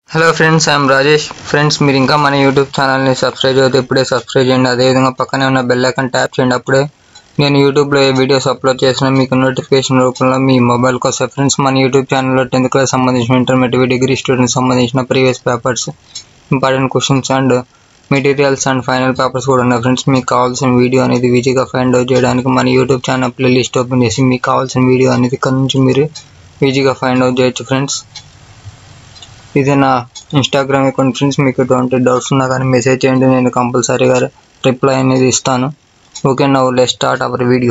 hello friends I'm Rajesh friends మీరు ఇంకా మన యూట్యూబ్ ఛానల్ని సబ్స్క్రైబ్ అయితే ఇప్పుడే సబ్స్క్రైబ్ చేయండి అదేవిధంగా పక్కనే ఉన్న బెల్ ఐకాన్ ట్యాప్ చేయండి అప్పుడే నేను యూట్యూబ్లో ఏ వీడియోస్ అప్లోడ్ చేసినా మీకు నోటిఫికేషన్ రూపంలో మీ మొబైల్కి వస్తాయి ఫ్రెండ్స్ మన యూట్యూబ్ ఛానల్లో టెన్త్ క్లాస్ సంబంధించిన ఇంటర్మీడియట్ డిగ్రీ స్టూడెంట్స్ సంబంధించిన previous papers important questions and materials and final papers కూడా ఉన్నాయి ఫ్రెండ్స్ మీకు కావాల్సిన వీడియో అనేది ఈజీగా ఫైండ్ అవుట్ చేయడానికి మన యూట్యూబ్ ఛానల్ ప్లేలిస్ట్ ఓపెన్ చేసి మీకు కావాల్సిన వీడియో అనేది ఇక్కడ నుంచి మీరు ఈజీగా ఫైండ్ అవుట్ చేయొచ్చు ఫ్రెండ్స్ ఇది నా ఇన్స్టాగ్రామ్ అకౌంట్ ఫ్రెండ్స్ మీకు ఎటువంటి డౌట్స్ ఉన్నా కానీ మెసేజ్ చేయండి నేను కంపల్సరీగా రిప్లై అనేది ఇస్తాను okay now let start our video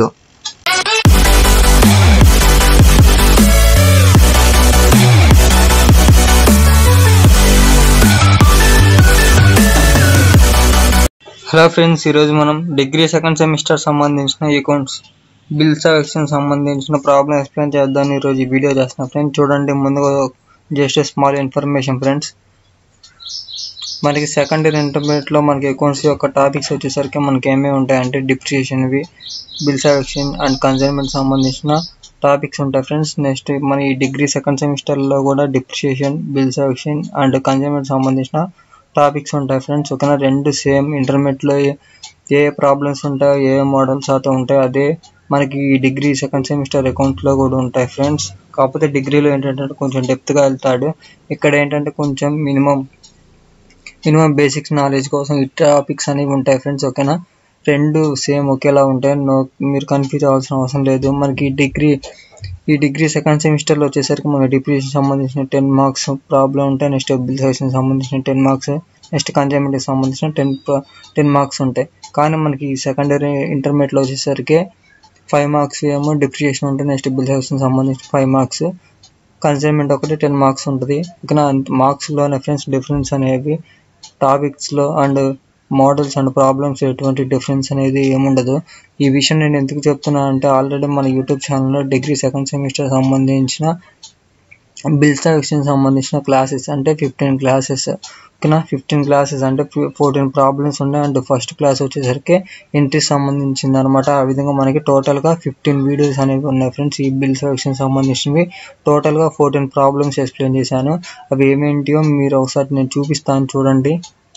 hello friends ఈరోజు మనం డిగ్రీ సెకండ్ సెమిస్టర్ సంబంధించిన అకౌంట్స్ బిల్ సెలక్షన్ సంబంధించిన ప్రాబ్లం ఎక్స్ప్లెయిన్ చేద్దాం ఈరోజు ఈ వీడియో చేస్తున్నాం ఫ్రెండ్స్ చూడండి ముందుగా జస్ట్ స్మాల్ ఇన్ఫర్మేషన్ ఫ్రెండ్స్ మనకి సెకండ్ ఇయర్ ఇంటర్మీడియట్లో మనకి అకౌంట్స్ యొక్క టాపిక్స్ వచ్చేసరికి మనకి ఏమేమి ఉంటాయంటే డిప్రిషియేషన్వి బిల్ సెలక్షన్ అండ్ కన్సైన్మెంట్ సంబంధించిన టాపిక్స్ ఉంటాయి ఫ్రెండ్స్ నెక్స్ట్ మన ఈ డిగ్రీ సెకండ్ సెమిస్టర్లో కూడా depreciation bill selection and consignment సంబంధించిన టాపిక్స్ ఉంటాయి ఫ్రెండ్స్ ఓకేనా రెండు సేమ్ ఇంటర్మీడియట్లో ఏ ప్రాబ్లమ్స్ ఉంటాయో ఏ మోడల్స్ అయితే ఉంటాయో అదే మనకి ఈ డిగ్రీ సెకండ్ సెమిస్టర్ అకౌంట్లో కూడా ఉంటాయి ఫ్రెండ్స్ కాకపోతే డిగ్రీలో ఏంటంటే కొంచెం డెప్త్గా వెళ్తాడు ఇక్కడ ఏంటంటే కొంచెం మినిమం మినిమం బేసిక్స్ నాలెడ్జ్ కోసం ఈ టాపిక్స్ అనేవి ఉంటాయి ఫ్రెండ్స్ ఓకేనా రెండు సేమ్ ఒకేలా ఉంటాయి నో మీరు కన్ఫ్యూజ్ అవ్వాల్సిన అవసరం లేదు మనకి డిగ్రీ ఈ డిగ్రీ సెకండ్ సెమిస్టర్లో వచ్చేసరికి మన డిప్రెషన్ సంబంధించిన టెన్ మార్క్స్ ప్రాబ్లం ఉంటాయి నెక్స్ట్ బిల్ సెక్షన్ సంబంధించిన టెన్ మార్క్స్ నెక్స్ట్ కన్జైన్మెంట్కి సంబంధించిన టెన్ టెన్ మార్క్స్ ఉంటాయి కానీ మనకి సెకండ్ ఇయర్ ఇంటర్మీడియట్లో వచ్చేసరికి ఫైవ్ మార్క్స్ ఏమో డిప్రిషియేషన్ ఉంటుంది నెక్స్ట్ బిల్ సెక్షన్ సంబంధించిన ఫైవ్ మార్క్స్ కన్సైన్మెంట్ ఒకటి టెన్ మార్క్స్ ఉంటుంది ఇక మార్క్స్లో ఫ్రెండ్స్ డిఫరెన్స్ అనేవి టాపిక్స్లో అండ్ మోడల్స్ అండ్ ప్రాబ్లమ్స్ ఎటువంటి డిఫరెన్స్ అనేది ఏముండదు ఈ విషయం నేను ఎందుకు చెప్తున్నాను అంటే ఆల్రెడీ మన యూట్యూబ్ ఛానల్లో డిగ్రీ సెకండ్ సెమిస్టర్ సంబంధించిన బిల్ సెలక్షన్ సంబంధించిన క్లాసెస్ అంటే ఫిఫ్టీన్ క్లాసెస్ ఓకేనా ఫిఫ్టీన్ క్లాసెస్ అంటే ఫోర్టీన్ ప్రాబ్లమ్స్ ఉన్నాయి అండ్ ఫస్ట్ క్లాస్ వచ్చేసరికి ఎంట్రీ సంబంధించింది అనమాట ఆ విధంగా మనకి టోటల్గా ఫిఫ్టీన్ వీడియోస్ అనేవి ఉన్నాయి ఫ్రెండ్స్ ఈ బిల్ సెలక్షన్ సంబంధించినవి టోటల్గా ఫోర్టీన్ ప్రాబ్లమ్స్ ఎక్స్ప్లెయిన్ చేశాను అవి ఏమేంటియో మీరు ఒకసారి నేను చూపిస్తాను చూడండి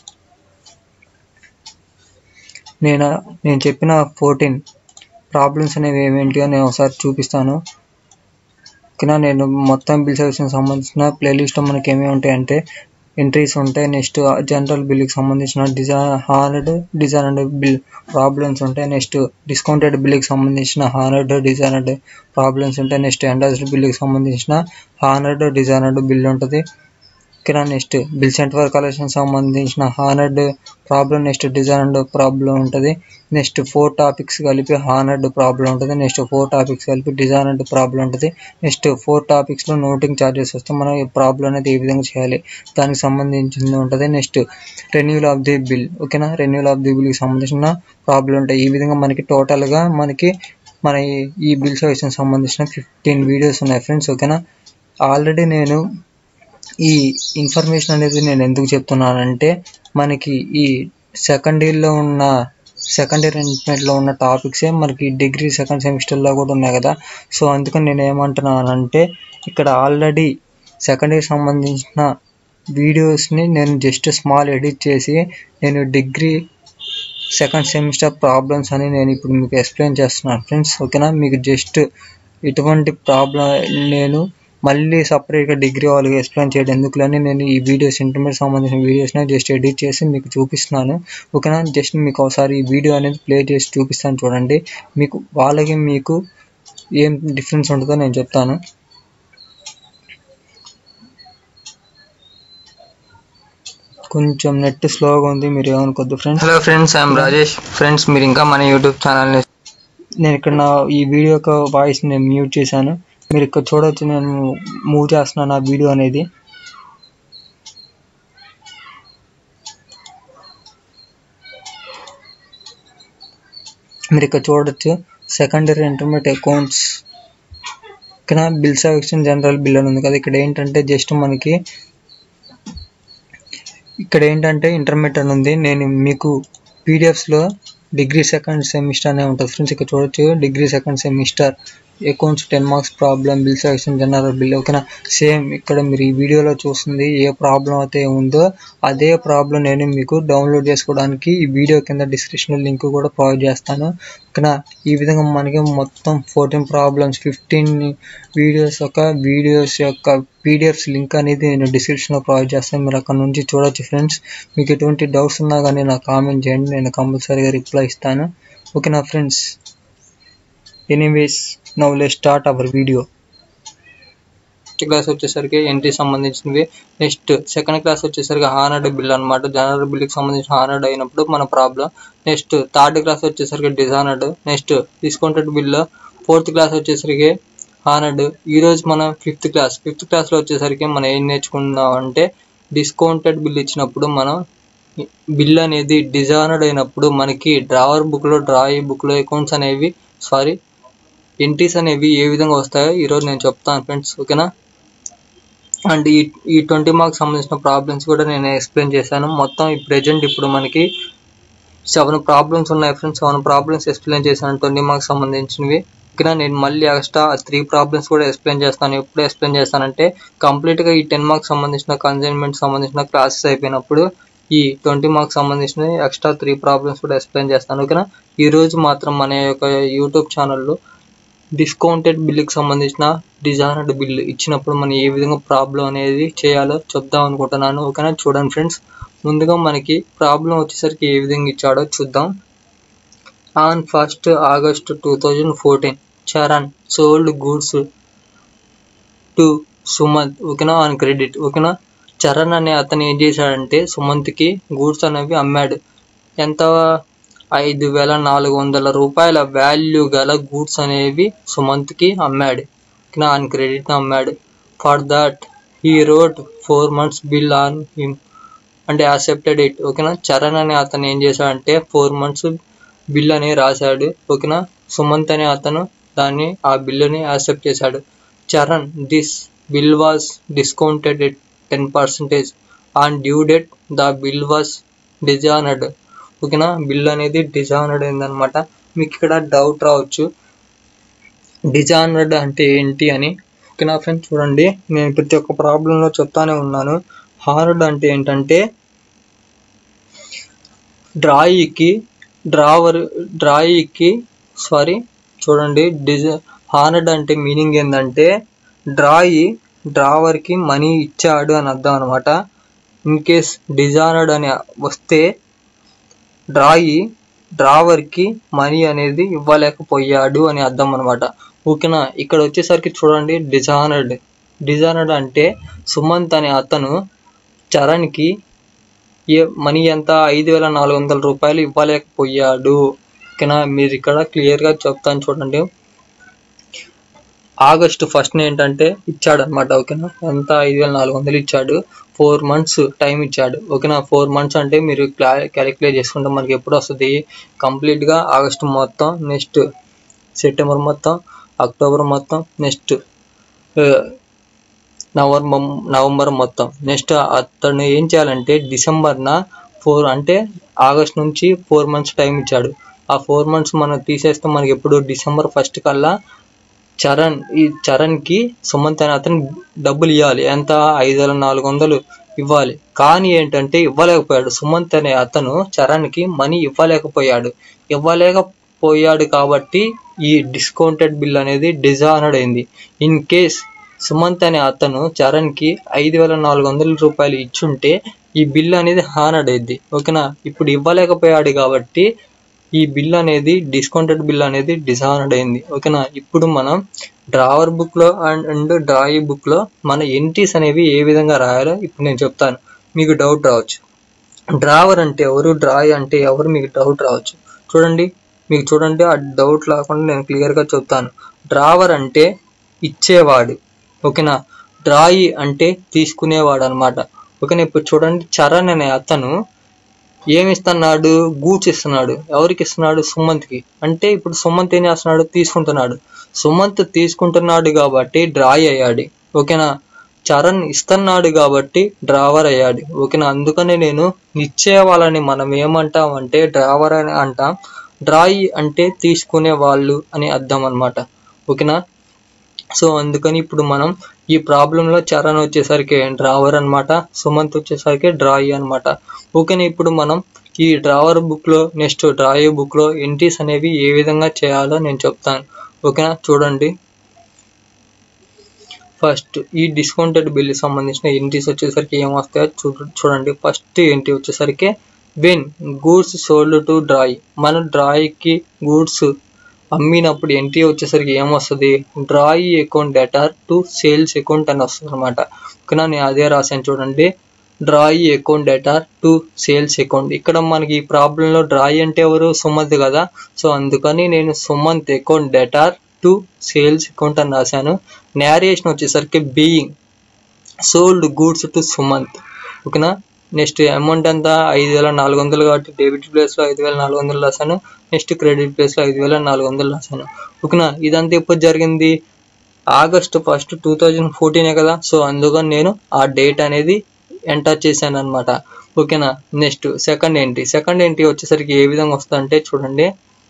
నేను నేను చెప్పిన ఫోర్టీన్ ప్రాబ్లమ్స్ అనేవి ఏమేంటియో నేను ఒకసారి చూపిస్తాను ఓకేనా నేను మొత్తం బిల్ సెలక్షన్ సంబంధించిన ప్లేలిస్ట్ మనకి ఏమేమి ఉంటాయంటే ఎంట్రీస్ ఉంటాయి నెక్స్ట్ జనరల్ బిల్కి సంబంధించిన design honoured design and bill problems ఉంటాయి నెక్స్ట్ డిస్కౌంటెడ్ బిల్కి సంబంధించిన హానర్డ్ డిజైన్ అండ్ ప్రాబ్లమ్స్ ఉంటాయి నెక్స్ట్ ఎండాస్డ్ బిల్కి సంబంధించిన హానర్డ్ డిజైన్ అండ్ బిల్ ఉంటుంది ఓకేనా next bill sent work collection సంబంధించిన honoured problem next design and problem ఉంటుంది నెక్స్ట్ ఫోర్ టాపిక్స్ కలిపి హానర్డ్ ప్రాబ్లం ఉంటుంది నెక్స్ట్ ఫోర్ టాపిక్స్ కలిపి డిజైన్ అండ్ ప్రాబ్లం ఉంటుంది నెక్స్ట్ ఫోర్ టాపిక్స్లో నోటింగ్ ఛార్జెస్ వస్తే మనం ఈ ప్రాబ్లం అనేది ఏ విధంగా చేయాలి దానికి సంబంధించింది ఉంటుంది next renewal of the bill ఓకేనా రెన్యూల్ ఆఫ్ ది బిల్కి సంబంధించిన ప్రాబ్లం ఉంటాయి ఈ విధంగా మనకి టోటల్గా మనకి మన ఈ బిల్ సొల్యూషన్ సంబంధించిన ఫిఫ్టీన్ వీడియోస్ ఉన్నాయి ఫ్రెండ్స్ ఓకేనా ఆల్రెడీ నేను ఈ ఇన్ఫర్మేషన్ అనేది నేను ఎందుకు చెప్తున్నానంటే మనకి ఈ సెకండ్ ఇయర్లో ఉన్న సెకండ్ ఇయర్ ఇంటర్మీడియట్లో ఉన్న టాపిక్సే మనకి డిగ్రీ సెకండ్ సెమిస్టర్లో కూడా ఉన్నాయి కదా సో అందుకని నేను ఏమంటున్నానంటే ఇక్కడ ఆల్రెడీ సెకండ్ ఇయర్ సంబంధించిన వీడియోస్ని నేను జస్ట్ స్మాల్ ఎడిట్ చేసి నేను డిగ్రీ సెకండ్ సెమిస్టర్ ప్రాబ్లమ్స్ అని నేను ఇప్పుడు మీకు ఎక్స్ప్లెయిన్ చేస్తున్నాను ఫ్రెండ్స్ ఓకేనా మీకు జస్ట్ ఇటువంటి ప్రాబ్లం నేను మళ్ళీ సపరేట్గా డిగ్రీ వాళ్ళకి ఎక్స్ప్లెయిన్ చేయడం ఎందుకులని నేను ఈ వీడియోస్ ఇంటర్మీడియట్ సంబంధించిన వీడియోస్ని జస్ట్ ఎడిట్ చేసి మీకు చూపిస్తున్నాను ఓకేనా జస్ట్ మీకు ఒకసారి ఈ వీడియో అనేది ప్లే చేసి చూపిస్తాను చూడండి మీకు వాళ్ళకి మీకు ఏం డిఫరెన్స్ ఉంటుందో నేను చెప్తాను కొంచెం నెట్ స్లోగా ఉంది మీరు ఏమనుకోద్దు friends hello friends I'm Rajesh friends మీరు ఇంకా మన యూట్యూబ్ ఛానల్ని నేను ఇక్కడ నా ఈ వీడియో యొక్క వాయిస్ నేను మ్యూట్ చేశాను మీరు ఇక్కడ చూడవచ్చు నేను మూవ్ చేస్తున్నాను ఆ వీడియో అనేది మీరు ఇక్కడ చూడొచ్చు సెకండ్ ఇయర్ ఇంటర్మీడియట్ అకౌంట్స్ ఇక్కడ బిల్ సెలక్షన్ జనరల్ బిల్ అని ఉంది కదా ఇక్కడ ఏంటంటే జస్ట్ మనకి ఇక్కడ ఏంటంటే ఇంటర్మీడియట్ అని ఉంది నేను మీకు పీడిఎఫ్స్లో డిగ్రీ సెకండ్ సెమిస్టర్ అనే ఉంటుంది ఫ్రెండ్స్ ఇక్కడ చూడొచ్చు degree second semester accounts ten marks problem bill section general bill ఓకేనా సేమ్ ఇక్కడ మీరు ఈ వీడియోలో చూస్తుంది ఏ ప్రాబ్లం అయితే ఉందో అదే ప్రాబ్లం నేను మీకు డౌన్లోడ్ చేసుకోవడానికి ఈ వీడియో కింద డిస్క్రిప్షన్ లింక్ కూడా ప్రొవైడ్ చేస్తాను ఓకేనా ఈ విధంగా మనకి మొత్తం ఫోర్టీన్ ప్రాబ్లమ్స్ ఫిఫ్టీన్ వీడియోస్ యొక్క వీడియోస్ యొక్క పీడిఎఫ్స్ లింక్ అనేది నేను డిస్క్రిప్షన్లో ప్రొవైడ్ చేస్తాను మీరు అక్కడ నుంచి చూడొచ్చు ఫ్రెండ్స్ మీకు ఎటువంటి డౌట్స్ ఉన్నా కానీ నాకు కామెంట్ చేయండి నేను కంపల్సరీగా రిప్లై ఇస్తాను ఓకేనా friends anyways now let start our video first class వచ్చేసరికి ఎంట్రీ సంబంధించినవి నెక్స్ట్ సెకండ్ క్లాస్ వచ్చేసరికి హానర్డ్ బిల్ అనమాట జనరల్ బిల్కి సంబంధించిన హానర్డ్ అయినప్పుడు మన ప్రాబ్లం నెక్స్ట్ థర్డ్ క్లాస్ వచ్చేసరికి dishonoured next discounted bill fourth class వచ్చేసరికి హానర్డ్ ఈరోజు మనం ఫిఫ్త్ క్లాస్ ఫిఫ్త్ క్లాస్లో వచ్చేసరికి మనం ఏం నేర్చుకున్నాం అంటే డిస్కౌంటెడ్ బిల్ ఇచ్చినప్పుడు మనం బిల్ అనేది డిజానర్డ్ అయినప్పుడు మనకి డ్రావర్ బుక్లో డ్రాయి బుక్లో అకౌంట్స్ అనేవి సారీ ఎంట్రీస్ అనేవి ఏ విధంగా వస్తాయో ఈరోజు నేను చెప్తాను ఫ్రెండ్స్ ఓకేనా అండ్ ఈ ఈ ట్వంటీ మార్క్స్ సంబంధించిన ప్రాబ్లమ్స్ కూడా నేను ఎక్స్ప్లెయిన్ చేశాను మొత్తం ఈ ప్రెజెంట్ ఇప్పుడు మనకి సెవెన్ ప్రాబ్లమ్స్ ఉన్నాయి ఫ్రెండ్స్ సెవెన్ ప్రాబ్లమ్స్ ఎక్స్ప్లెయిన్ చేశాను ట్వంటీ మార్క్స్ సంబంధించినవి ఓకేనా నేను మళ్ళీ ఎక్స్ట్రా త్రీ ప్రాబ్లమ్స్ కూడా ఎక్స్ప్లెయిన్ చేస్తాను ఎప్పుడు ఎక్స్ప్లెయిన్ చేస్తానంటే కంప్లీట్గా ఈ టెన్ మార్క్స్ సంబంధించిన కన్సైన్మెంట్ సంబంధించిన క్లాసెస్ అయిపోయినప్పుడు ఈ ట్వంటీ మార్క్స్ సంబంధించిన ఎక్స్ట్రా త్రీ ప్రాబ్లమ్స్ కూడా ఎక్స్ప్లెయిన్ చేస్తాను ఓకేనా ఈ రోజు మాత్రం మన యొక్క యూట్యూబ్ ఛానల్లో డిస్కౌంటెడ్ బిల్లుకి సంబంధించిన డిజైనర్డ్ బిల్లు ఇచ్చినప్పుడు మనం ఏ విధంగా ప్రాబ్లం అనేది చేయాలో చెప్దాం అనుకుంటున్నాను ఓకేనా చూడండి ఫ్రెండ్స్ ముందుగా మనకి ప్రాబ్లం వచ్చేసరికి ఏ విధంగా ఇచ్చాడో చూద్దాం on first August two thousand fourteen Charan sold goods to Sumanth ఓకేనా ఆన్ క్రెడిట్ ఓకేనా చరణ్ అనే అతను ఏం చేశాడంటే సుమంత్కి గూడ్స్ అనేవి అమ్మాడు ఎంత ఐదు వేల నాలుగు వందల రూపాయల వాల్యూ గల గూడ్స్ అనేవి సుమంత్కి అమ్మాడు ఓకేనా ఆన్ క్రెడిట్ అమ్మాడు for that he wrote four months bill on him అంటే యాక్సెప్టెడ్ ఇట్ ఓకేనా చరణ్ అనే అతను ఏం చేశాడంటే ఫోర్ మంత్స్ బిల్ అని రాశాడు ఓకేనా సుమంత్ అనే అతను దాన్ని ఆ బిల్లుని యాక్సెప్ట్ చేశాడు Charan this bill was discounted at ten percentage on due date the bill was dishonoured ఓకేనా బిల్ అనేది డిజానర్డ్ అయిందనమాట మీకు ఇక్కడ డౌట్ రావచ్చు డిజానర్డ్ అంటే ఏంటి అని ఓకేనా ఫ్రెండ్స్ చూడండి నేను ప్రతి ఒక్క ప్రాబ్లంలో చెప్తానే ఉన్నాను హార్డ్ అంటే ఏంటంటే డ్రాయికి డ్రావర్ డ్రాయికి సారీ చూడండి డిజ హార్డ్ అంటే మీనింగ్ ఏంటంటే డ్రాయి డ్రావర్కి మనీ ఇచ్చాడు అని అర్థం అనమాట ఇన్ కేస్ డిజానర్డ్ అని వస్తే డ్రాయి డ్రావర్కి మనీ అనేది ఇవ్వలేకపోయాడు అని అర్థం అనమాట ఓకేనా ఇక్కడ వచ్చేసరికి చూడండి డిజానర్డ్ డిజానర్డ్ అంటే సుమంత్ అనే అతను చరణ్కి ఏ మనీ ఎంత ఐదు వేల నాలుగు వందల రూపాయలు ఇవ్వలేకపోయాడు ఓకేనా మీరు ఇక్కడ క్లియర్గా చెప్తాను చూడండి ఆగస్టు ఫస్ట్ ఏంటంటే ఇచ్చాడు అనమాట ఓకేనా ఎంత ఐదు వేల నాలుగు వందలు ఇచ్చాడు ఫోర్ మంత్స్ టైం ఇచ్చాడు ఓకేనా ఫోర్ మంత్స్ అంటే మీరు క్లా క్యాలిక్యులేట్ చేసుకుంటే మనకి ఎప్పుడు వస్తుంది కంప్లీట్గా ఆగస్టు మొత్తం నెక్స్ట్ సెప్టెంబర్ మొత్తం అక్టోబర్ మొత్తం నెక్స్ట్ నవంబర్ నవంబర్ మొత్తం నెక్స్ట్ అతను ఏం చేయాలంటే డిసెంబర్న ఫోర్ అంటే ఆగస్ట్ నుంచి ఫోర్ మంత్స్ టైం ఇచ్చాడు ఆ ఫోర్ మంత్స్ మనం తీసేస్తే మనకి ఎప్పుడు డిసెంబర్ ఫస్ట్ కల్లా చరణ్ ఈ చరణ్కి సుమంత్ అనే అతను డబ్బులు ఇవ్వాలి ఎంత ఐదు వేల నాలుగు వందలు ఇవ్వాలి కానీ ఏంటంటే ఇవ్వలేకపోయాడు సుమంత్ అనే అతను చరణ్కి మనీ ఇవ్వలేకపోయాడు ఇవ్వలేకపోయాడు కాబట్టి ఈ డిస్కౌంటెడ్ బిల్ అనేది డిజానర్డ్ అయింది ఇన్ కేస్ సుమంత్ అనే అతను చరణ్కి ఐదు వేల నాలుగు వందల రూపాయలు ఇచ్చుంటే ఈ బిల్ అనేది హానర్డ్ అయింది ఓకేనా ఇప్పుడు ఇవ్వలేకపోయాడు కాబట్టి ఈ బిల్ అనేది డిస్కౌంటెడ్ బిల్ అనేది డిజానర్డ్ అయింది ఓకేనా ఇప్పుడు మనం డ్రావర్ బుక్లో అండ్ అండ్ డ్రాయి బుక్లో మన ఎంట్రీస్ అనేవి ఏ విధంగా రాయాలో ఇప్పుడు నేను చెప్తాను మీకు డౌట్ రావచ్చు డ్రావర్ అంటే ఎవరు డ్రాయి అంటే ఎవరు మీకు డౌట్ రావచ్చు చూడండి మీకు చూడండి ఆ డౌట్ లేకుండా నేను క్లియర్గా చెప్తాను డ్రావర్ అంటే ఇచ్చేవాడు ఓకేనా డ్రాయి అంటే తీసుకునేవాడు అనమాట ఓకేనా ఇప్పుడు చూడండి చరణ్ అనే అతను ఏమి ఇస్తున్నాడు గూడ్స్ ఇస్తున్నాడు ఎవరికి ఇస్తున్నాడు సుమంత్కి అంటే ఇప్పుడు సుమంత్ ఏం చేస్తున్నాడు తీసుకుంటున్నాడు సుమంత్ తీసుకుంటున్నాడు కాబట్టి డ్రాయ్ అయ్యాడు ఓకేనా చరణ్ ఇస్తున్నాడు కాబట్టి డ్రావర్ అయ్యాడు ఓకేనా అందుకనే నేను ఇచ్చే వాళ్ళని మనం ఏమంటాం అంటే డ్రావర్ అని అంటాం డ్రాయి అంటే తీసుకునే వాళ్ళు అని అర్థం అనమాట ఓకేనా సో అందుకని ఇప్పుడు మనం ఈ ప్రాబ్లంలో చరణ్ వచ్చేసరికి డ్రావర్ అన్నమాట సుమంత్ వచ్చేసరికి డ్రాయి అన్నమాట ఓకేనా ఇప్పుడు మనం ఈ డ్రావర్ బుక్లో నెక్స్ట్ డ్రాయి బుక్లో ఎంట్రీస్ అనేవి ఏ విధంగా చేయాలో నేను చెప్తాను ఓకేనా చూడండి ఫస్ట్ ఈ డిస్కౌంటెడ్ బిల్ సంబంధించిన ఎంట్రీస్ వచ్చేసరికి ఏమొస్తాయో చూ చూడండి ఫస్ట్ ఎంట్రీ వచ్చేసరికి when goods sold to drawee మన డ్రాయ్కి గూడ్స్ అమ్మినప్పుడు ఎంట్రీ వచ్చేసరికి ఏమొస్తుంది drawee account debtor to sales account అని వస్తుంది అనమాట ఓకేనా నేను అదే రాశాను చూడండి drawee account debtor to sales account ఇక్కడ మనకి ఈ ప్రాబ్లంలో డ్రాయి అంటే ఎవరు సుమంత్ కదా సో అందుకని నేను Sumanth account debtor to sales account అని రాశాను నేరేషన్ వచ్చేసరికి being sold goods to Sumanth ఓకేనా నెక్స్ట్ అమౌంట్ ఎంత ఐదు వేల నాలుగు వందలు కాబట్టి డెబిట్ ప్లేస్లో ఐదు వేల నాలుగు వందలు రాశాను నెక్స్ట్ క్రెడిట్ ప్లేస్లో ఐదు వేల నాలుగు వందలు రాశాను ఓకేనా ఇదంతా ఎప్పుడు జరిగింది ఆగస్ట్ ఫస్ట్ టూ థౌజండ్ ఫోర్టీనే కదా సో అందుకని నేను ఆ డేట్ అనేది ఎంటర్ చేశాను అనమాట ఓకేనా next second entry second entry వచ్చేసరికి ఏ విధంగా వస్తుందంటే చూడండి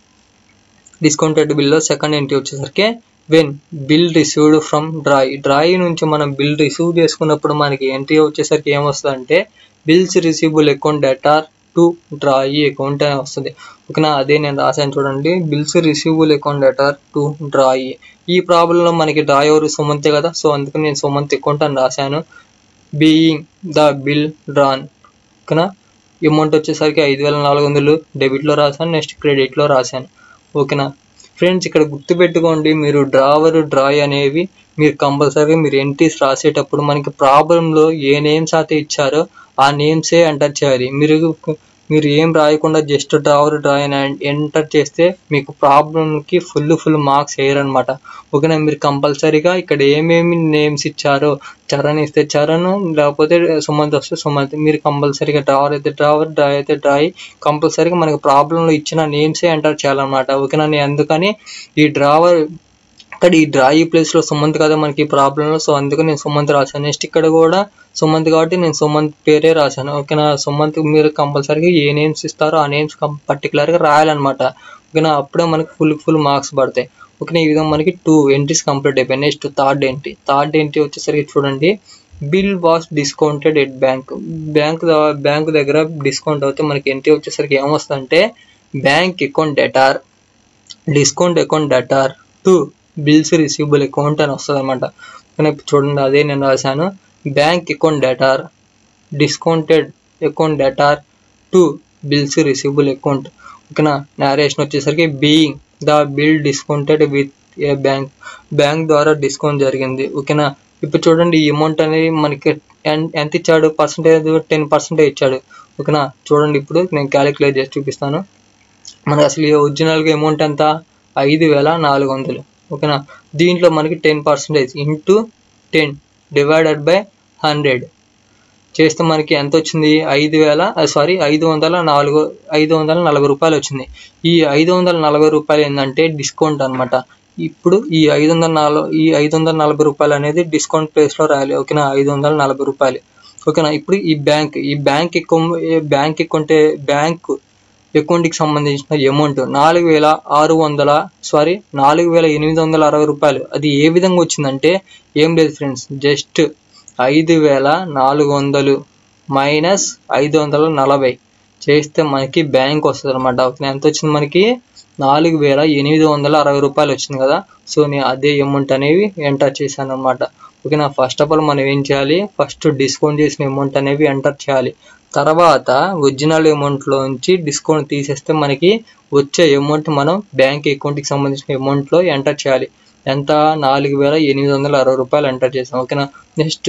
డిస్కౌంటెడ్ బిల్లో సెకండ్ ఎంట్రీ వచ్చేసరికి when bill received from drawee drawee నుంచి మనం బిల్ రిసీవ్ చేసుకున్నప్పుడు మనకి ఎంట్రీ వచ్చేసరికి ఏమొస్తుందంటే bills receivable account debtor to drawee account అని వస్తుంది ఓకేనా అదే నేను రాశాను చూడండి bills receivable account debtor to drawee ఈ ప్రాబ్లంలో మనకి డ్రాయ్ ఎవరు సుమంతే కదా సో అందుకని నేను సుమంత్ అకౌంట్ అని రాశాను బీయింగ్ ద బిల్ డ్రాన్ ఓకేనా అమౌంట్ వచ్చేసరికి ఐదు వేల నాలుగు వందలు డెబిట్లో రాశాను నెక్స్ట్ క్రెడిట్లో రాశాను ఓకేనా ఫ్రెండ్స్ ఇక్కడ గుర్తుపెట్టుకోండి మీరు డ్రావర్ డ్రాయ్ అనేవి మీరు కంపల్సరీగా మీరు ఎంట్రీస్ రాసేటప్పుడు మనకి ప్రాబ్లంలో ఏ నేమ్స్ అయితే ఇచ్చారో ఆ నేమ్సే ఎంటర్ చేయాలి మీరు మీరు ఏం రాయకుండా జస్ట్ డ్రావర్ డ్రాయ్ అని ఎంటర్ చేస్తే మీకు ప్రాబ్లంకి ఫుల్ ఫుల్ మార్క్స్ వేయరనమాట ఓకేనా మీరు కంపల్సరీగా ఇక్కడ ఏమేమి నేమ్స్ ఇచ్చారో చరణ్ ఇస్తే చరణ్ లేకపోతే సుమంత్ వస్తే సుమంత్ మీరు కంపల్సరీగా డ్రావర్ అయితే డ్రావర్ డ్రాయ్ అయితే డ్రాయ్ కంపల్సరీగా మనకి ప్రాబ్లంలో ఇచ్చిన నేమ్సే ఎంటర్ చేయాలన్నమాట ఓకేనా నేను అందుకని ఈ డ్రావర్ ఇక్కడ ఈ డ్రాయి ప్లేస్ లో సుమంత్ కదా మనకి ప్రాబ్లంలో సో అందుకని నేను సుమంత్ రాశాను నెక్స్ట్ ఇక్కడ కూడా సుమంత్ కాబట్టి నేను సుమంత్ పేరే రాశాను ఓకేనా సుమంత్ మీరు కంపల్సరీగా ఏ నేమ్స్ ఇస్తారో ఆ నేమ్స్ పర్టికులర్ గా రాయాలన్నమాట ఓకేనా అప్పుడే మనకి ఫుల్ ఫుల్ మార్క్స్ పడతాయి ఓకేనా ఈ విధంగా మనకి టూ ఎంట్రీస్ కంప్లీట్ అయిపోయాయి next third entry third entry వచ్చేసరికి చూడండి bill was discounted at bank bank bank దగ్గర డిస్కౌంట్ అవుతే మనకి ఎంట్రీ వచ్చేసరికి ఏమొస్తుందంటే bank account debtor discount account debtor to bills receivable account అని వస్తుంది అనమాట చూడండి అదే నేను రాశాను bank account debtor discounted account debtor to bills receivable account ఓకేనా నేరేషన్ వచ్చేసరికి being the bill discounted with a bank bank ద్వారా డిస్కౌంట్ జరిగింది ఓకేనా ఇప్పుడు చూడండి ఈ అమౌంట్ అనేది మనకి ఎంత ఇచ్చాడు పర్సంటేజ్ టెన్ పర్సెంటేజ్ ఇచ్చాడు ఓకేనా చూడండి ఇప్పుడు నేను క్యాలిక్యులేట్ చేసి చూపిస్తాను మనకి అసలు ఒరిజినల్గా అమౌంట్ ఎంత ఐదు వేల నాలుగు వందలు ఓకేనా దీంట్లో మనకి ten percentage into ten divided by hundred చేస్తే మనకి ఎంత వచ్చింది ఐదు వేల సారీ ఐదు వందల నాలుగు ఐదు వందల నలభై రూపాయలు వచ్చింది ఈ ఐదు వందల నలభై రూపాయలు ఏంటంటే డిస్కౌంట్ అనమాట ఇప్పుడు ఈ ఐదు వందల నాలుగు ఈ ఐదు వందల నలభై రూపాయలు అనేది డిస్కౌంట్ ప్లేస్లో రాయాలి ఓకేనా ఐదు వందల నలభై రూపాయలు ఓకేనా ఇప్పుడు ఈ బ్యాంక్ ఈ బ్యాంక్ ఎక్కువ బ్యాంక్ ఎక్కుంటే బ్యాంక్ అకౌంట్కి సంబంధించిన అమౌంట్ నాలుగు వేల ఆరు వందల సారీ నాలుగు వేల ఎనిమిది వందల అరవై రూపాయలు అది ఏ విధంగా వచ్చిందంటే ఏం లేదు ఫ్రెండ్స్ జస్ట్ ఐదు వేల నాలుగు వందలు మైనస్ ఐదు వందల నలభై చేస్తే మనకి బ్యాంక్ వస్తుంది అనమాట ఎంత వచ్చింది మనకి నాలుగు వేల ఎనిమిది వందల అరవై రూపాయలు వచ్చింది కదా సో నేను అదే అమౌంట్ అనేవి ఎంటర్ చేశాను అనమాట ఓకేనా ఫస్ట్ ఆఫ్ ఆల్ మనం ఏం చేయాలి ఫస్ట్ డిస్కౌంట్ చేసిన అమౌంట్ అనేవి ఎంటర్ చేయాలి తర్వాత ఒరిజినల్ అమౌంట్లోంచి డిస్కౌంట్ తీసేస్తే మనకి వచ్చే అమౌంట్ మనం బ్యాంక్ అకౌంట్కి సంబంధించిన అమౌంట్లో ఎంటర్ చేయాలి ఎంత నాలుగు వేల ఎనిమిది వందల అరవై రూపాయలు ఎంటర్ చేసాం ఓకేనా నెక్స్ట్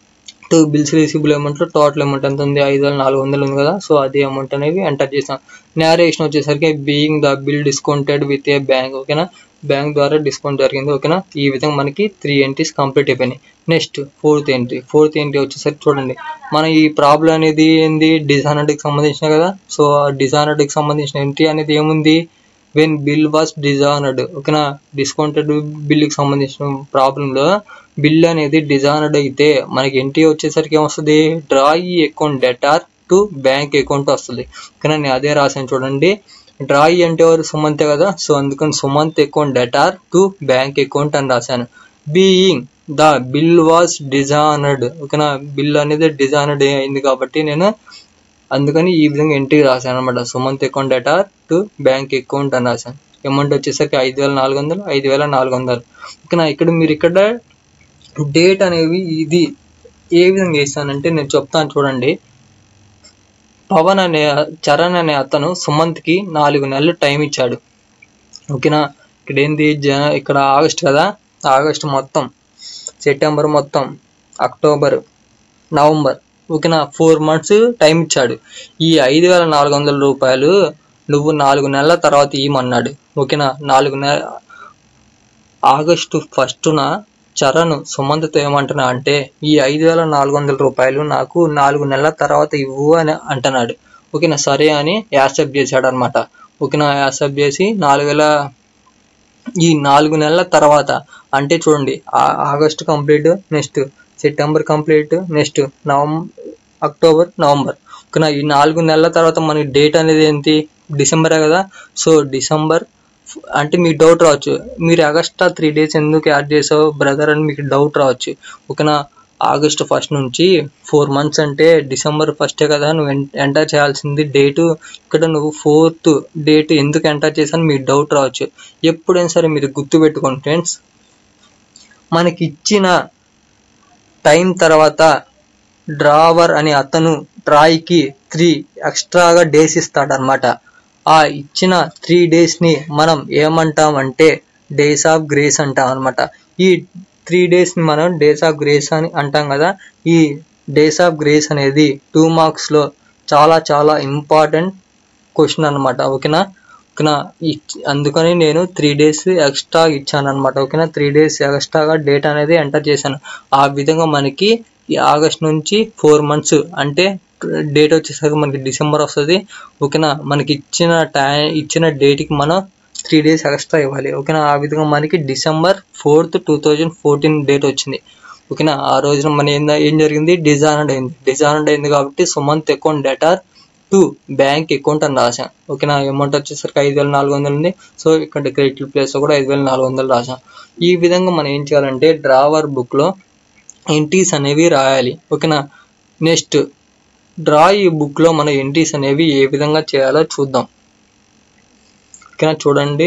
టూ బిల్స్ రిసీబుల్ అమౌంట్లో టోటల్ అమౌంట్ ఎంత ఉంది ఐదు వేల నాలుగు వందలు ఉంది కదా సో అదే అమౌంట్ అనేవి ఎంటర్ చేసాం నేరేషన్ వచ్చేసరికి being the bill discounted with a bank ఓకేనా బ్యాంక్ ద్వారా డిస్కౌంట్ జరిగింది ఓకేనా ఈ విధంగా మనకి త్రీ ఎంట్రీస్ కంప్లీట్ అయిపోయినాయి next fourth entry fourth entry వచ్చేసరికి చూడండి మన ఈ ప్రాబ్లం అనేది ఏంది డిజానర్డ్కి సంబంధించిన కదా సో ఆ డిజానర్డ్కి సంబంధించిన ఎంట్రీ అనేది ఏముంది వెన్ బిల్ వాస్ డిజానర్డ్ ఓకేనా డిస్కౌంటెడ్ బిల్కి సంబంధించిన ప్రాబ్లంలో బిల్ అనేది డిజానర్డ్ అయితే మనకి ఎంట్రీ వచ్చేసరికి ఏమొస్తుంది drawee account debtor to bank account వస్తుంది ఓకేనా నేను అదే రాశాను చూడండి డ్రాయి అంటే ఎవరు సుమంతే కదా సో అందుకని Sumanth account debtor to bank account అని రాశాను being the bill was dishonoured ఓకేనా బిల్ అనేది డిజానర్డ్ అయింది కాబట్టి నేను అందుకని ఈ విధంగా ఎంట్రీ రాశాను అనమాట Sumanth account debtor to bank account అని రాశాను అమౌంట్ వచ్చేసరికి ఐదు వేల నాలుగు వందలు ఐదు వేల నాలుగు వందలు ఓకేనా ఇక్కడ మీరు ఇక్కడ డేట్ అనేవి ఇది ఏ విధంగా వేస్తానంటే నేను చెప్తాను చూడండి పవన్ అనే చరణ్ అనే అతను సుమంత్కి నాలుగు నెలలు టైం ఇచ్చాడు ఓకేనా ఇక్కడ ఏంది జన ఇక్కడ ఆగస్ట్ కదా ఆగస్ట్ మొత్తం సెప్టెంబర్ మొత్తం అక్టోబర్ నవంబర్ ఓకేనా ఫోర్ మంత్స్ టైం ఇచ్చాడు ఈ ఐదు వేల నాలుగు వందల రూపాయలు నువ్వు నాలుగు నెలల తర్వాత ఇవ్వమన్నాడు ఓకేనా నాలుగు నెల ఆగస్టు ఫస్టున చరణ్ సుమంత్తో ఏమంటున్నా అంటే ఈ ఐదు వేల నాలుగు వందల రూపాయలు నాకు నాలుగు నెలల తర్వాత ఇవ్వు అని అంటున్నాడు ఓకేనా సరే అని యాక్సెప్ట్ చేశాడు అనమాట ఓకేనా యాక్సెప్ట్ చేసి నాలుగు వేల ఈ నాలుగు నెలల తర్వాత అంటే చూడండి ఆ- August complete next September complete next November October November ఓకేనా ఈ నాలుగు నెలల తర్వాత మనకి డేట్ అనేది ఏంటి డిసెంబరే కదా సో డిసెంబర్ అంటే మీకు డౌట్ రావచ్చు మీరు ఆగస్టా త్రీ డేస్ ఎందుకు యాడ్ చేసావు బ్రదర్ అని మీకు డౌట్ రావచ్చు ఓకేనా ఆగస్ట్ ఫస్ట్ నుంచి ఫోర్ మంత్స్ అంటే డిసెంబర్ ఫస్టే కదా నువ్వు ఎంటర్ చేయాల్సింది డేటు ఇక్కడ నువ్వు ఫోర్త్ డేట్ ఎందుకు ఎంటర్ చేసాను మీకు డౌట్ రావచ్చు ఎప్పుడైనా సరే మీరు గుర్తుపెట్టుకోండి ఫ్రెండ్స్ మనకి ఇచ్చిన టైం తర్వాత డ్రావర్ అనే అతను ట్రాయ్కి త్రీ ఎక్స్ట్రాగా డేస్ ఇస్తాడనమాట ఆ ఇచ్చిన త్రీ డేస్ని మనం ఏమంటామంటే డేస్ ఆఫ్ గ్రేస్ అంటాం అనమాట ఈ త్రీ డేస్ని మనం డేస్ ఆఫ్ గ్రేస్ అని అంటాం కదా ఈ డేస్ ఆఫ్ గ్రేస్ అనేది టూ మార్క్స్లో చాలా చాలా ఇంపార్టెంట్ క్వశ్చన్ అనమాట ఓకేనా ఓకేనా ఇచ్- అందుకని నేను త్రీ డేస్ ఎక్స్ట్రా ఇచ్చాను అనమాట ఓకేనా త్రీ డేస్ ఎక్స్ట్రాగా డేట్ అనేది ఎంటర్ చేశాను ఆ విధంగా మనకి ఈ ఆగస్ట్ నుంచి ఫోర్ మంత్స్ అంటే డేట్ వచ్చేసరికి మనకి డిసెంబర్ వస్తుంది ఓకేనా మనకి ఇచ్చిన టైం ఇచ్చిన డేట్కి మనం త్రీ డేస్ ఎక్స్ట్రా ఇవ్వాలి ఓకేనా ఆ విధంగా మనకి December fourth two thousand fourteen date వచ్చింది ఓకేనా ఆ రోజున మన ఏం ఏం జరిగింది డిజానర్డ్ అయింది డిజానర్డ్ అయింది కాబట్టి Sumanth account debtor to bank account అని రాశాను ఓకేనా అమౌంట్ వచ్చేసరికి ఐదు వేల నాలుగు వందలు ఉంది సో ఇక్కడ క్రెడిట్ ప్లేస్ కూడా ఐదు వేల నాలుగు వందలు రాశాను ఈ విధంగా మనం ఏం చేయాలంటే డ్రావర్ బుక్లో ఎంట్రీస్ అనేవి రాయాలి ఓకేనా నెక్స్ట్ డ్రా ఈ బుక్లో మన ఎంట్రీస్ అనేవి ఏ విధంగా చేయాలో చూద్దాం ఓకేనా చూడండి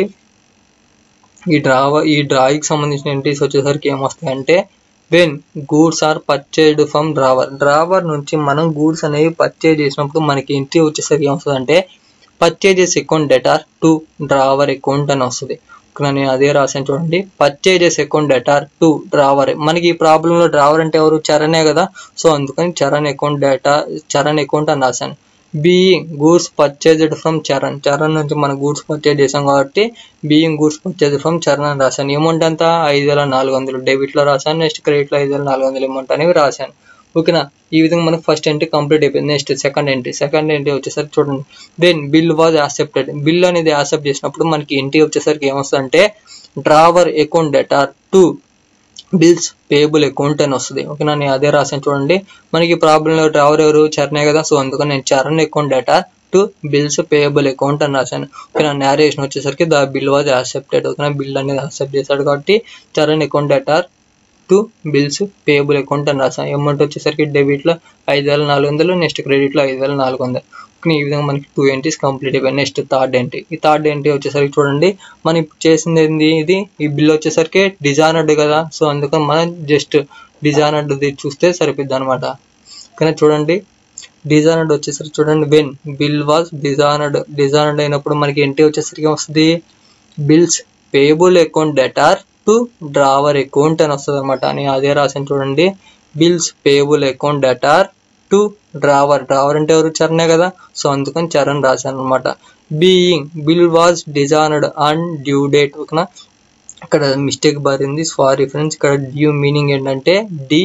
ఈ డ్రావ ఈ డ్రాయికి సంబంధించిన ఎంట్రీస్ వచ్చేసరికి ఏమొస్తాయంటే when goods are purchased from drawer drawer నుంచి మనం గూడ్స్ అనేవి పర్చేజ్ చేసినప్పుడు మనకి ఎంట్రీ వచ్చేసరికి ఏమొస్తుంది అంటే purchases account debtor to drawer account అని వస్తుంది ఇక్కడ నేను అదే రాశాను చూడండి purchases account debtor to drawer మనకి ఈ ప్రాబ్లంలో డ్రావర్ అంటే ఎవరు చరణే కదా సో అందుకని Charan account debtor Charan account అని రాశాను being goods purchased from Charan Charan నుంచి మనం గూడ్స్ పర్చేజ్ చేసాం కాబట్టి being goods purchase from Charan అని రాశాను అమౌంట్ అంతా ఐదు వేల నాలుగు వందలు డెబిట్లో రాశాను నెక్స్ట్ క్రెడిట్లో ఐదు వేల నాలుగు వందలు అమౌంట్ అనేవి రాశాను ఓకేనా ఈ విధంగా మనకు ఫస్ట్ ఎంట్రీ కంప్లీట్ అయిపోయింది next second entry second entry వచ్చేసరికి చూడండి then bill was accepted bill అనేది యాక్సెప్ట్ చేసినప్పుడు మనకి ఎంట్రీ వచ్చేసరికి ఏమొస్తుందంటే drawer account debtor to bills payable account అని వస్తుంది ఓకేనా నేను అదే రాసాను చూడండి మనకి ప్రాబ్లంలో డ్రావర్ ఎవరు చరణే కదా సో అందుకని నేను Charan account debtor to bills payable account అని రాశాను ఓకేనా నేరేషన్ వచ్చేసరికి ద బిల్ వాజ్ యాక్సెప్టెడ్ ఓకేనా బిల్ అనేది యాక్సెప్ట్ చేశాడు కాబట్టి Charan account debtor to bills payable account అని రాసాను అమౌంట్ వచ్చేసరికి డెబిట్లో ఐదు వేల నాలుగు వందలు నెక్స్ట్ క్రెడిట్లో ఐదు వేల నాలుగు వందలు ఓకే, ఈ విధంగా మనకి టూ ఎంట్రీస్ కంప్లీట్ అయిపోయాయి నెక్స్ట్ థర్డ్ ఎంట్రీ ఈ థర్డ్ ఎంట్రీ వచ్చేసరికి చూడండి మనం ఇప్పుడు చేసింది ఏంది ఇది ఈ బిల్ వచ్చేసరికి డిజైనర్డ్ కదా సో అందుకని మనం జస్ట్ డిజైనర్డ్ చూస్తే సరిపోద్ది అనమాట కానీ చూడండి డిజైనర్డ్ వచ్చేసరికి చూడండి when bill was dishonoured dishonoured అయినప్పుడు మనకి ఎంట్రీ వచ్చేసరికి వస్తుంది bills payable account debtor to drawer account అని వస్తుంది అనమాట అని అదే రాసాను చూడండి bills payable account debtor to drawer drawer అంటే ఎవరు చరణే కదా సో అందుకని చరణ్ రాశాను అనమాట being bill was dishonoured and due date ఓకేనా ఇక్కడ మిస్టేక్ బారింది సారీ ఫ్రెండ్స్ ఇక్కడ డ్యూ మీనింగ్ ఏంటంటే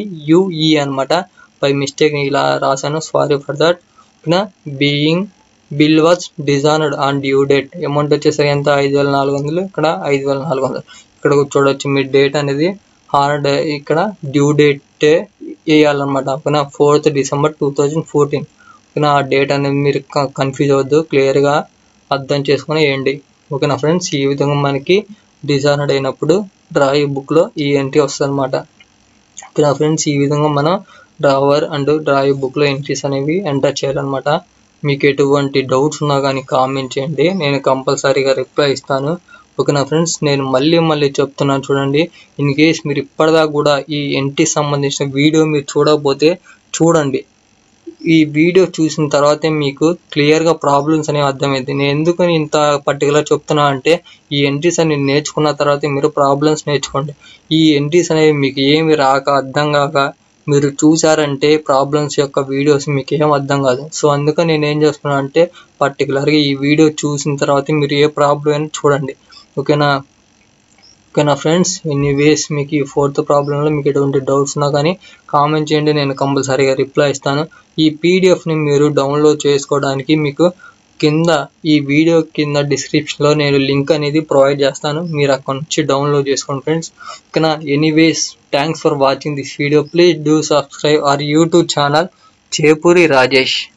డియుఈ అన్నమాట బై మిస్టేక్ ఇలా రాశాను సారీ ఫర్ దట్ ఓకేనా being bill was dishonoured on due date amount వచ్చేసరికి ఎంత ఐదు వేల నాలుగు వందలు ఇక్కడ ఐదు వేల నాలుగు వందలు ఇక్కడ చూడొచ్చు మీ డేట్ అనేది హార్డ్ ఇక్కడ డ్యూ డేట్ వేయాలన్నమాట ఓకేనా fourth December two thousand fourteen ఓకేనా ఆ డేట్ అనేది మీరు కన్ఫ్యూజ్ అవ్వద్దు క్లియర్గా అర్థం చేసుకొని వేయండి ఓకేనా ఫ్రెండ్స్ ఈ విధంగా మనకి డిజైనర్డ్ అయినప్పుడు డ్రాయి బుక్లో ఈ ఎంట్రీ వస్తుంది అనమాట ఓకేనా ఫ్రెండ్స్ ఈ విధంగా మనం డ్రావర్ అండ్ డ్రాయి బుక్లో ఎంట్రీస్ అనేవి ఎంటర్ చేయాలన్నమాట మీకు ఎటువంటి డౌట్స్ ఉన్నా కానీ కామెంట్ చేయండి నేను కంపల్సరీగా రిప్లై ఇస్తాను ఓకేనా ఫ్రెండ్స్ నేను మళ్ళీ మళ్ళీ చెప్తున్నాను చూడండి ఇన్ కేస్ మీరు ఇప్పటిదాకా కూడా ఈ ఎంట్రీ సంబంధించిన వీడియో మీరు చూడకపోతే చూడండి ఈ వీడియో చూసిన తర్వాతే మీకు క్లియర్గా ప్రాబ్లమ్స్ అనేవి అర్థమైంది నేను ఎందుకని ఇంత పర్టికులర్ చెప్తున్నా అంటే ఈ ఎంట్రీస్ అని నేర్చుకున్న తర్వాత మీరు ప్రాబ్లమ్స్ నేర్చుకోండి ఈ ఎంట్రీస్ అనేవి మీకు ఏమి రాక అర్థం కాక మీరు చూసారంటే ప్రాబ్లమ్స్ యొక్క వీడియోస్ మీకు ఏం అర్థం కాదు సో అందుకని నేను ఏం చేస్తున్నా అంటే పర్టికులర్గా ఈ వీడియో చూసిన తర్వాత మీరు ఏ ప్రాబ్లం అయినా చూడండి ఓకేనా ఓకేనా ఫ్రెండ్స్ ఎనీవేస్ మీకు ఈ ఫోర్త్ ప్రాబ్లంలో మీకు ఎటువంటి డౌట్స్ ఉన్నా కానీ కామెంట్ చేయండి నేను కంపల్సరీగా రిప్లై ఇస్తాను ఈ పీడిఎఫ్ని మీరు డౌన్లోడ్ చేసుకోవడానికి మీకు కింద ఈ వీడియో కింద డిస్క్రిప్షన్లో నేను లింక్ అనేది ప్రొవైడ్ చేస్తాను మీరు అక్కడ నుంచి డౌన్లోడ్ చేసుకోండి ఫ్రెండ్స్ ఓకేనా anyways thanks for watching this video please do subscribe our YouTube channel Chepuri Rajesh